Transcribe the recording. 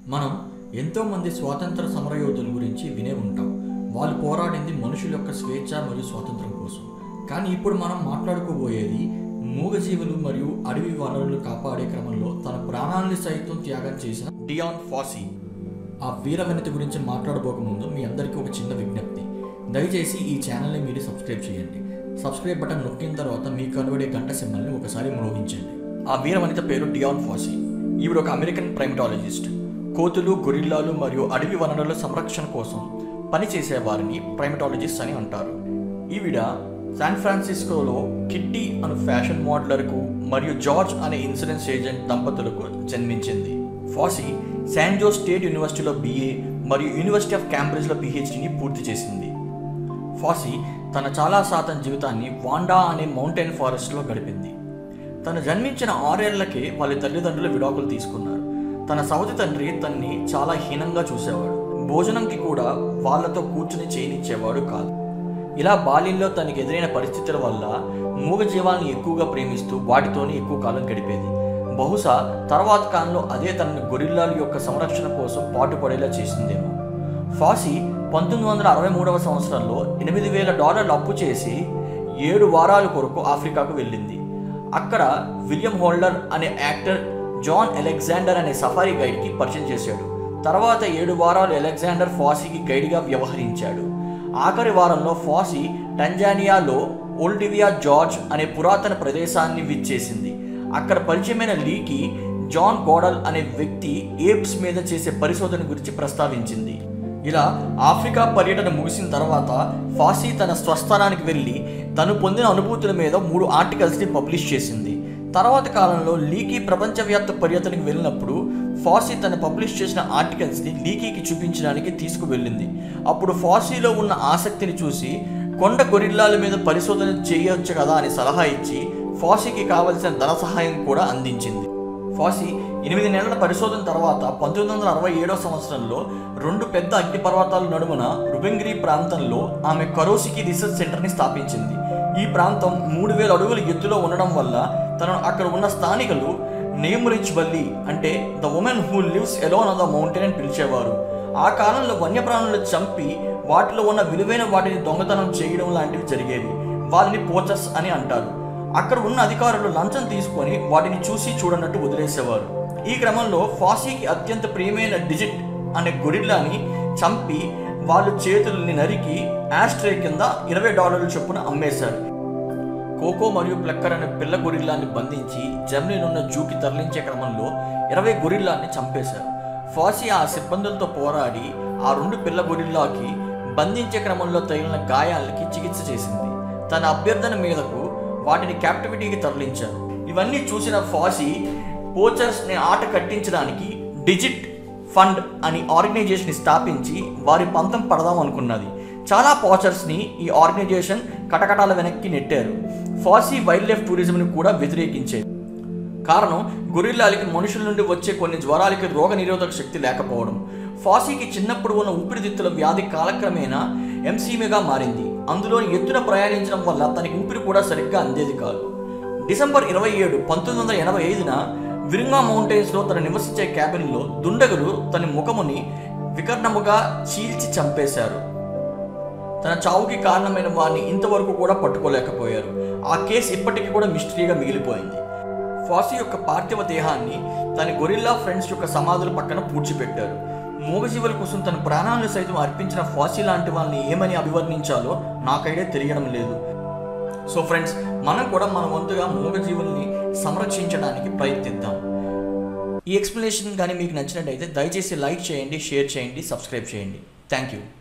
మనం ఎంతోమంది స్వాతంత్ర సమరయోధుల గురించి వినే ఉంటాం వాళ్ళు పోరాడింది మనుషుల యొక్క స్వేచ్ఛ మరియు స్వాతంత్రం కోసం కానీ ఇప్పుడు మనం మాట్లాడుకోబోయేది మూగజీవులు మరియు అడవి వనరులు కాపాడే క్రమంలో తన ప్రాణాన్ని సైతం త్యాగం చేసిన డియాన్ ఫాసీ ఆ వీర వనిత గురించి మాట్లాడబోకముందు మీ అందరికీ ఒక చిన్న విజ్ఞప్తి దయచేసి ఈ ఛానల్ని మీరు సబ్స్క్రైబ్ చేయండి సబ్స్క్రైబ్ బటన్ నొక్కిన తర్వాత మీకు కనబడే గంట సింబల్ని ఒకసారి మ్రోగించండి ఆ వీర వనిత పేరు డియాన్ ఫాసీ ఈవిడ ఒక అమెరికన్ ప్రైమటాలజిస్ట్ కోతులు గొరిల్లాలు మరియు అడవి వనరుల సంరక్షణ కోసం పనిచేసే వారిని ప్రైమటాలజిస్ట్ అని అంటారు ఈవిడ శాన్ ఫ్రాన్సిస్కోలో కిట్టి అను ఫ్యాషన్ మోడలర్కు మరియు జార్జ్ అనే ఇన్సూరెన్స్ ఏజెంట్ దంపతులకు జన్మించింది ఫాసీ శాన్ జోస్ స్టేట్ యూనివర్సిటీలో బీఏ మరియు యూనివర్సిటీ ఆఫ్ క్యాంబ్రిడ్జ్లో పిహెచ్డిని పూర్తి చేసింది ఫాసీ తన చాలా శాతం జీవితాన్ని వాండా అనే మౌంటైన్ ఫారెస్ట్లో గడిపింది తను జన్మించిన ఆరేళ్లకే వాళ్ళ తల్లిదండ్రులు విడాకులు తీసుకున్నారు తన సవతి తండ్రి తన్ని చాలా హీనంగా చూసేవాడు భోజనంకి కూడా వాళ్ళతో కూర్చుని చేయనిచ్చేవాడు కాదు ఇలా బాల్యంలో తనకి ఎదురైన పరిస్థితుల వల్ల మూగజీవాలను ఎక్కువగా ప్రేమిస్తూ వాటితోనే ఎక్కువ కాలం గడిపేది బహుశా తర్వాత కాలంలో అదే తనని గొరిల్లాల యొక్క సంరక్షణ కోసం పాటుపడేలా చేసిందేమో ఫాసీ పంతొమ్మిది వందల అరవై మూడవ సంవత్సరంలో ఎనిమిది వేల డాలర్లు అప్పు చేసి ఏడు వారాల కొరకు ఆఫ్రికాకు వెళ్ళింది అక్కడ విలియం హోల్డర్ అనే యాక్టర్ జాన్ అలెగ్జాండర్ అనే సఫారీ గైడ్కి పరిచయం చేశాడు తర్వాత ఏడు వారాలు అలెగ్జాండర్ ఫాసీకి గైడ్గా వ్యవహరించాడు ఆఖరి వారంలో ఫాసీ టంజానియాలో ఓల్డివియా జార్జ్ అనే పురాతన ప్రదేశాన్ని విచ్చేసింది అక్కడ పరిచయమైన లీకి జాన్ గోడల్ అనే వ్యక్తి ఏప్స్ మీద చేసే పరిశోధన గురించి ప్రస్తావించింది ఇలా ఆఫ్రికా పర్యటన ముగిసిన తర్వాత ఫాసీ తన స్వస్థానానికి వెళ్ళి తను పొందిన అనుభూతుల మీద మూడు ఆర్టికల్స్ని పబ్లిష్ చేసింది తర్వాత కాలంలో లీకీ ప్రపంచవ్యాప్త పర్యటనకు వెళ్ళినప్పుడు ఫాసీ తను పబ్లిష్ చేసిన ఆర్టికల్స్ని లీకీకి చూపించడానికి తీసుకువెళ్ళింది అప్పుడు ఫాసీలో ఉన్న ఆసక్తిని చూసి కొండ గొరిల్లాల మీద పరిశోధన చేయొచ్చు కదా అని సలహా ఇచ్చి ఫాసీకి కావలసిన ధన సహాయం కూడా అందించింది ఫాసీ ఎనిమిది నెలల పరిశోధన తర్వాత పంతొమ్మిది వందల అరవై ఏడవ సంవత్సరంలో రెండు పెద్ద అగ్నిపర్వతాల నడుమున రుబెంగిరి ప్రాంతంలో ఆమె కరోసికి రీసెర్చ్ సెంటర్ని స్థాపించింది ఈ ప్రాంతం మూడు వేల అడుగుల ఎత్తులో ఉండడం వల్ల తనను అక్కడ ఉన్న స్థానికులు నేమ్ రిచ్ వల్లి అంటే the woman who lives alone on the mountain అని పిలిచేవారు ఆ కాలంలో వన్యప్రాణులు చంపి వాటిలో ఉన్న విలువైన వాటిని దొంగతనం చేయడం లాంటివి జరిగేవి వారిని పోచర్స్ అని అంటారు అక్కడ ఉన్న అధికారులు లంచం తీసుకొని వాటిని చూసి చూడనట్టు వదిలేసేవారు ఈ క్రమంలో ఫాసీకి అత్యంత ప్రియమైన డిజిట్ అనే గొరిల్లాని చంపి వాళ్ళు చేతుల్ని నరికి యాస్ట్రే కింద ఇరవై డాలర్ల చొప్పున అమ్మేశారు కోకో మరియు ప్లక్కర్ అనే పిల్ల గొరిల్లాన్ని బంధించి జర్మనీలో జూకి తరలించే క్రమంలో ఇరవై గొరిల్లాన్ని చంపేశారు ఫాసీ ఆ సిబ్బందులతో పోరాడి ఆ రెండు పిల్ల గొరిల్లాకి బంధించే క్రమంలో తగిలిన గాయాలకి చికిత్స చేసింది తన అభ్యర్థన మీదకు వాటిని క్యాప్టివిటీకి తరలించారు ఇవన్నీ చూసిన ఫాసీ పోచర్స్ని ఆట కట్టించడానికి డిజిట్ ఫండ్ అని ఆర్గనైజేషన్ స్థాపించి వారి పంతం పడదాం అనుకున్నది చాలా పోచర్స్ని ఈ ఆర్గనైజేషన్ కటకటాల వెనక్కి నెట్టారు ఫాసీ వైల్డ్ లైఫ్ టూరిజంని కూడా వ్యతిరేకించేది కారణం గొరిల్లాలకి మనుషుల నుండి వచ్చే కొన్ని జ్వరాలకి రోగ నిరోధక శక్తి లేకపోవడం ఫాసీకి చిన్నప్పుడు ఉన్న ఊపిరితిత్తుల వ్యాధి కాలక్రమేణా ఎంసీమేగా మారింది అందులో ఎత్తున ప్రయాణించడం వల్ల తనకి ఊపిరి కూడా సరిగ్గా అందేది కాదు డిసెంబర్ ఇరవై ఏడు పంతొమ్మిది వందల ఎనభై ఐదున విరింగా మౌంటైన్స్లో తన నివసించే క్యాబిన్లో దుండగులు తన ముఖముని వికర్ణముగా చీల్చి చంపేశారు తన చావుకి కారణమైన వారిని ఇంతవరకు కూడా పట్టుకోలేకపోయారు ఆ కేసు ఇప్పటికీ కూడా మిస్టరీగా మిగిలిపోయింది ఫాసీ యొక్క పార్థివ దేహాన్ని తన గొరిల్లా ఫ్రెండ్స్ యొక్క సమాధుల పక్కన పూడ్చిపెట్టారు మూగజీవుల కోసం తన ప్రాణాలను సైతం అర్పించిన ఫాసీ లాంటి వాళ్ళని ఏమని అభివర్ణించాలో నాకైతే తెలియడం లేదు సో ఫ్రెండ్స్ మనం కూడా మన వంతుగా మూగజీవుల్ని సంరక్షించడానికి ప్రయత్నిద్దాం ఈ ఎక్స్ప్లెనేషన్ కానీ మీకు నచ్చినట్టయితే దయచేసి లైక్ చేయండి షేర్ చేయండి సబ్స్క్రైబ్ చేయండి థ్యాంక్ యూ